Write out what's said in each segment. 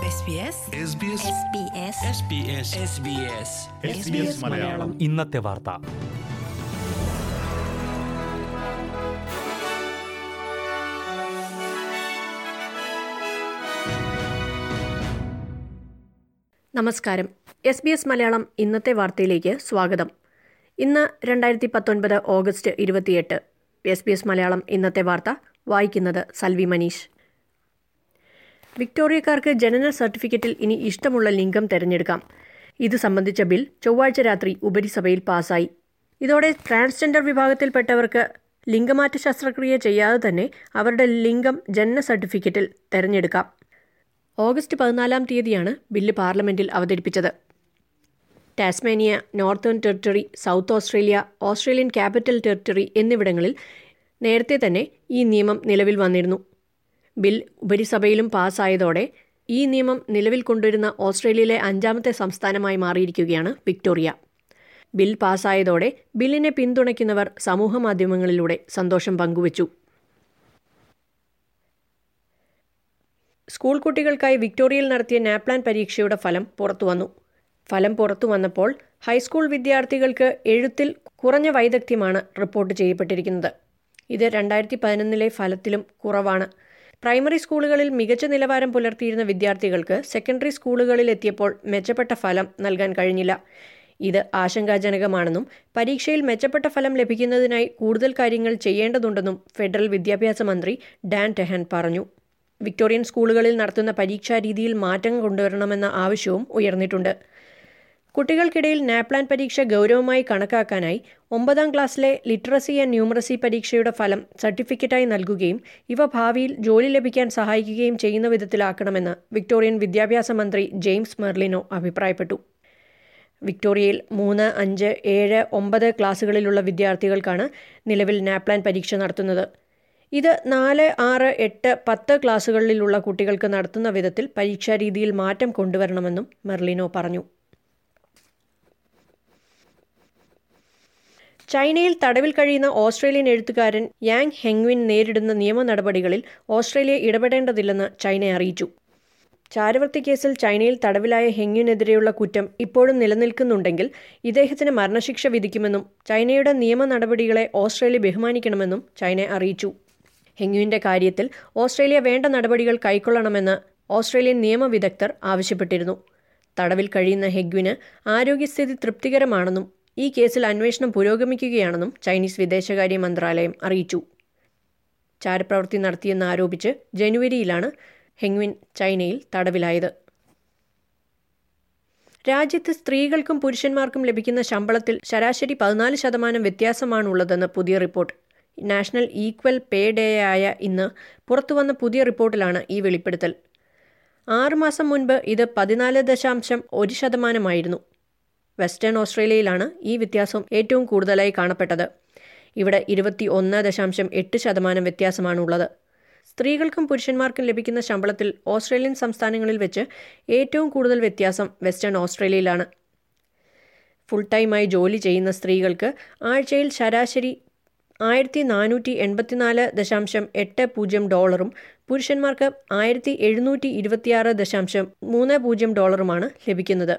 SBS SBS SBS SBS SBS SBS Malayalam ഇന്നത്തെ വാർത്ത നമസ്കാരം എസ് ബി എസ് മലയാളം ഇന്നത്തെ വാർത്തയിലേക്ക് സ്വാഗതം ഇന്ന് രണ്ടായിരത്തി പത്തൊൻപത് ഓഗസ്റ്റ് ഇരുപത്തിയെട്ട് എസ് ബി എസ് മലയാളം ഇന്നത്തെ വാർത്ത വായിക്കുന്നത് സൽവി മനീഷ് വിക്ടോറിയക്കാർക്ക് ജനന സർട്ടിഫിക്കറ്റിൽ ഇനി ഇഷ്ടമുള്ള ലിംഗം തിരഞ്ഞെടുക്കാം ഇത് സംബന്ധിച്ച ബിൽ ചൊവ്വാഴ്ച രാത്രി ഉപരിസഭയിൽ പാസായി ഇതോടെ ട്രാൻസ്ജെൻഡർ വിഭാഗത്തിൽപ്പെട്ടവർക്ക് ലിംഗമാറ്റ ശസ്ത്രക്രിയ ചെയ്യാതെ തന്നെ അവരുടെ ലിംഗം ജനന സർട്ടിഫിക്കറ്റിൽ തിരഞ്ഞെടുക്കാം ഓഗസ്റ്റ് പതിനാലാം തീയതിയാണ് ബില്ല് പാർലമെന്റിൽ അവതരിപ്പിച്ചത് Tasmania Northern Territory South Australia Australian Capital Territory എന്നിവിടങ്ങളിൽ നേരത്തെ തന്നെ ഈ നിയമം നിലവിൽ വന്നിരുന്നു ബിൽ ഉപരിസഭയിലും പാസ്സായതോടെ ഈ നിയമം നിലവിൽ കൊണ്ടുവരുന്ന ഓസ്ട്രേലിയയിലെ അഞ്ചാമത്തെ സംസ്ഥാനമായി മാറിയിരിക്കുകയാണ് വിക്ടോറിയ ബിൽ പാസ്സായതോടെ ബില്ലിനെ പിന്തുണയ്ക്കുന്നവർ സമൂഹമാധ്യമങ്ങളിലൂടെ സന്തോഷം പങ്കുവച്ചു സ്കൂൾ കുട്ടികൾക്കായി വിക്ടോറിയയിൽ നടത്തിയ നാപ്ലാൻ പരീക്ഷയുടെ ഫലം പുറത്തുവന്നു ഫലം പുറത്തു വന്നപ്പോൾ ഹൈസ്കൂൾ വിദ്യാർത്ഥികൾക്ക് എഴുത്തിൽ കുറഞ്ഞ വൈദഗ്ധ്യമാണ് റിപ്പോർട്ട് ചെയ്യപ്പെട്ടിരിക്കുന്നത് ഇത് രണ്ടായിരത്തി പതിനൊന്നിലെ ഫലത്തിലും കുറവാണ് പ്രൈമറി സ്കൂളുകളിൽ മികച്ച നിലവാരം പുലർത്തിയിരുന്ന വിദ്യാർത്ഥികൾക്ക് സെക്കൻഡറി സ്കൂളുകളിൽ എത്തിയപ്പോൾ മെച്ചപ്പെട്ട ഫലം നൽകാൻ കഴിഞ്ഞില്ല ഇത് ആശങ്കാജനകമാണെന്നും പരീക്ഷയിൽ മെച്ചപ്പെട്ട ഫലം ലഭിക്കുന്നതിനായി കൂടുതൽ കാര്യങ്ങൾ ചെയ്യേണ്ടതുണ്ടെന്നും ഫെഡറൽ വിദ്യാഭ്യാസ മന്ത്രി ഡാൻ ടെഹൻ പറഞ്ഞു വിക്ടോറിയൻ സ്കൂളുകളിൽ നടത്തുന്ന പരീക്ഷാ രീതിയിൽ മാറ്റം കൊണ്ടുവരണമെന്ന ആവശ്യവും ഉയർന്നിട്ടുണ്ട് കുട്ടികൾക്കിടയിൽ നാപ്ലാൻ പരീക്ഷ ഗൗരവമായി കണക്കാക്കാനായി ഒമ്പതാം ക്ലാസ്സിലെ ലിറ്ററസി ആൻഡ് ന്യൂമറസി പരീക്ഷയുടെ ഫലം സർട്ടിഫിക്കറ്റായി നൽകുകയും ഇവ ഭാവിയിൽ ജോലി ലഭിക്കാൻ സഹായിക്കുകയും ചെയ്യുന്ന വിധത്തിലാക്കണമെന്ന് വിക്ടോറിയൻ വിദ്യാഭ്യാസ മന്ത്രി ജെയിംസ് മെർലിനോ അഭിപ്രായപ്പെട്ടു വിക്ടോറിയയിൽ മൂന്ന് അഞ്ച് ഏഴ് ഒമ്പത് ക്ലാസ്സുകളിലുള്ള വിദ്യാർത്ഥികൾക്കാണ് നിലവിൽ നാപ്ലാൻ പരീക്ഷ നടത്തുന്നത് ഇത് നാല് ആറ് എട്ട് പത്ത് ക്ലാസ്സുകളിലുള്ള കുട്ടികൾക്ക് നടത്തുന്ന വിധത്തിൽ പരീക്ഷാ രീതിയിൽ മാറ്റം കൊണ്ടുവരണമെന്നും മെർലിനോ പറഞ്ഞു ചൈനയിൽ തടവിൽ കഴിയുന്ന ഓസ്ട്രേലിയൻ എഴുത്തുകാരൻ യാങ് ഹെങ്വിൻ നേരിടുന്ന നിയമ നടപടികളിൽ ഓസ്ട്രേലിയ ഇടപെടേണ്ടതില്ലെന്ന് ചൈന അറിയിച്ചു ചാരവൃത്തി കേസിൽ ചൈനയിൽ തടവിലായ ഹെങ്യുനെതിരെയുള്ള കുറ്റം ഇപ്പോഴും നിലനിൽക്കുന്നുണ്ടെങ്കിൽ ഇദ്ദേഹത്തിന് മരണശിക്ഷ വിധിക്കുമെന്നും ചൈനയുടെ നിയമ നടപടികളെ ഓസ്ട്രേലിയ ബഹുമാനിക്കണമെന്നും ചൈന അറിയിച്ചു ഹെങ്യുവിന്റെ കാര്യത്തിൽ ഓസ്ട്രേലിയ വേണ്ട നടപടികൾ കൈക്കൊള്ളണമെന്ന് ഓസ്ട്രേലിയൻ നിയമവിദഗ്ധർ ആവശ്യപ്പെട്ടിരുന്നു തടവിൽ കഴിയുന്ന ഹെഗ്വിന് ആരോഗ്യസ്ഥിതി തൃപ്തികരമാണെന്നും ഈ കേസിൽ അന്വേഷണം പുരോഗമിക്കുകയാണെന്നും ചൈനീസ് വിദേശകാര്യ മന്ത്രാലയം അറിയിച്ചു ചാരപ്രവൃത്തി നടത്തിയെന്ന് ആരോപിച്ച് ജനുവരിയിലാണ് ഹെങ്വിൻ ചൈനയിൽ തടവിലായത് രാജ്യത്ത് സ്ത്രീകൾക്കും പുരുഷന്മാർക്കും ലഭിക്കുന്ന ശമ്പളത്തിൽ ശരാശരി പതിനാല് ശതമാനം വ്യത്യാസമാണുള്ളതെന്ന് പുതിയ report national equal pay day ആയ ഇന്ന് പുറത്തുവന്ന പുതിയ റിപ്പോർട്ടിലാണ് ഈ വെളിപ്പെടുത്തൽ ആറുമാസം മുൻപ് ഇത് പതിനാല് ദശാംശം ഒരു ശതമാനമായിരുന്നു വെസ്റ്റേൺ ഓസ്ട്രേലിയയിലാണ് ഈ വ്യത്യാസം ഏറ്റവും കൂടുതലായി കാണപ്പെട്ടത് ഇവിടെ ഇരുപത്തി ഒന്ന് ദശാംശം എട്ട് ശതമാനം വ്യത്യാസമാണുള്ളത് സ്ത്രീകൾക്കും പുരുഷന്മാർക്കും ലഭിക്കുന്ന ശമ്പളത്തിൽ ഓസ്ട്രേലിയൻ സംസ്ഥാനങ്ങളിൽ വെച്ച് ഏറ്റവും കൂടുതൽ വ്യത്യാസം വെസ്റ്റേൺ ഓസ്ട്രേലിയയിലാണ് ഫുൾ ടൈമായി ജോലി ചെയ്യുന്ന സ്ത്രീകൾക്ക് ആഴ്ചയിൽ ശരാശരി ആയിരത്തി നാനൂറ്റി എൺപത്തിനാല് ദശാംശം എട്ട് പൂജ്യം ഡോളറും പുരുഷന്മാർക്ക് ആയിരത്തി എഴുന്നൂറ്റി ഇരുപത്തിയാറ് ദശാംശം മൂന്ന് പൂജ്യം ഡോളറുമാണ് ലഭിക്കുന്നത്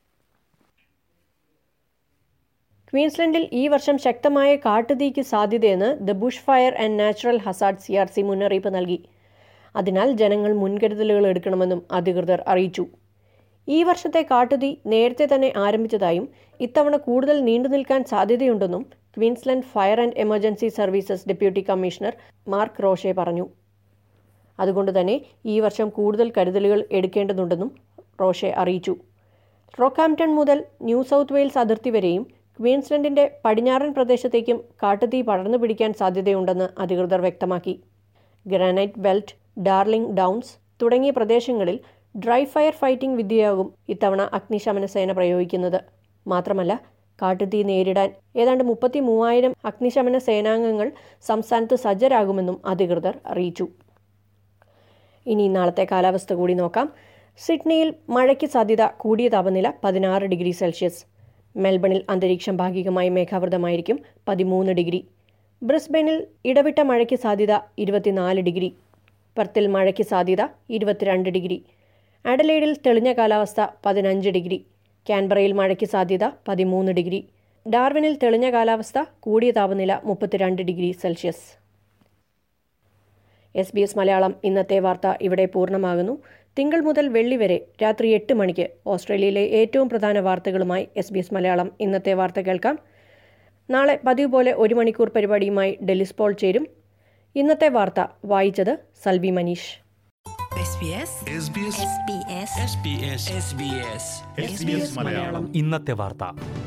ക്വീൻസ്ലൻഡിൽ ഈ വർഷം ശക്തമായ കാട്ടുതീക്ക് സാധ്യതയെന്ന് the bush fire and natural hazard C R C മുന്നറിയിപ്പ് നൽകി അതിനാൽ ജനങ്ങൾ മുൻകരുതലുകൾ എടുക്കണമെന്നും അധികൃതർ അറിയിച്ചു ഈ വർഷത്തെ കാട്ടുതീ നേരത്തെ തന്നെ ആരംഭിച്ചതായും ഇത്തവണ കൂടുതൽ നീണ്ടു നിൽക്കാൻ സാധ്യതയുണ്ടെന്നും Queensland fire and emergency services deputy commissioner Mark Roche പറഞ്ഞു അതുകൊണ്ട് തന്നെ ഈ വർഷം കൂടുതൽ കരുതലുകൾ എടുക്കേണ്ടതുണ്ടെന്നും റോഷെ അറിയിച്ചു റോക്കാംപ്ടൺ മുതൽ ന്യൂ സൗത്ത് വെയിൽസ് അതിർത്തി വരെയും ക്വീൻസ്ലൻഡിന്റെ പടിഞ്ഞാറൻ പ്രദേശത്തേക്കും കാട്ടുതീ പടർന്നു പിടിക്കാൻ സാധ്യതയുണ്ടെന്ന് അധികൃതർ വ്യക്തമാക്കി ഗ്രാനൈറ്റ് ബെൽറ്റ് ഡാർലിംഗ് ഡൗൺസ് തുടങ്ങിയ പ്രദേശങ്ങളിൽ ഡ്രൈ ഫയർ ഫൈറ്റിംഗ് വിദ്യയാകും ഇത്തവണ അഗ്നിശമന സേന പ്രയോഗിക്കുന്നത് മാത്രമല്ല കാട്ടുതീ നേരിടാൻ ഏതാണ്ട് മുപ്പത്തി മൂവായിരം അഗ്നിശമന സേനാംഗങ്ങൾ സംസ്ഥാനത്ത് സജ്ജരാകുമെന്നും അധികൃതർ അറിയിച്ചു ഇനി നാളത്തെ കാലാവസ്ഥ കൂടി നോക്കാം സിഡ്നിയിൽ മഴയ്ക്ക് സാധ്യത കൂടിയ താപനില പതിനാറ് ഡിഗ്രി സെൽഷ്യസ് മെൽബണിൽ അന്തരീക്ഷം ഭാഗികമായി മേഘാവൃതമായിരിക്കും പതിമൂന്ന് ഡിഗ്രി ബ്രിസ്ബനിൽ ഇടവിട്ട മഴയ്ക്ക് സാധ്യത ഇരുപത്തിനാല് ഡിഗ്രി പെർത്തിൽ മഴയ്ക്ക് സാധ്യത ഇരുപത്തിരണ്ട് ഡിഗ്രി ആഡലൈഡിൽ തെളിഞ്ഞ കാലാവസ്ഥ പതിനഞ്ച് ഡിഗ്രി കാൻബറയിൽ മഴയ്ക്ക് സാധ്യത പതിമൂന്ന് ഡിഗ്രി ഡാർവിനിൽ തെളിഞ്ഞ കാലാവസ്ഥ കൂടിയ താപനില മുപ്പത്തിരണ്ട് degree Celsius S B S Malayalam ഇന്നത്തെ വാർത്ത ഇവിടെ പൂർണ്ണമാകുന്നു തിങ്കൾ മുതൽ വെള്ളി വരെ രാത്രി എട്ട് മണിക്ക് ഓസ്ട്രേലിയയിലെ ഏറ്റവും പ്രധാന വാർത്തകളുമായി എസ് ബി എസ് മലയാളം ഇന്നത്തെ വാർത്ത കേൾക്കാം നാളെ പതിവ് പോലെ ഒരു മണിക്കൂർ പരിപാടിയുമായി ഡെലിസ് പോൾ ചേരും ഇന്നത്തെ വാർത്ത വായിച്ചത് Salvi Manish SBS SBS SBS SBS SBS SBS Malayalam ഇന്നത്തെ വാർത്ത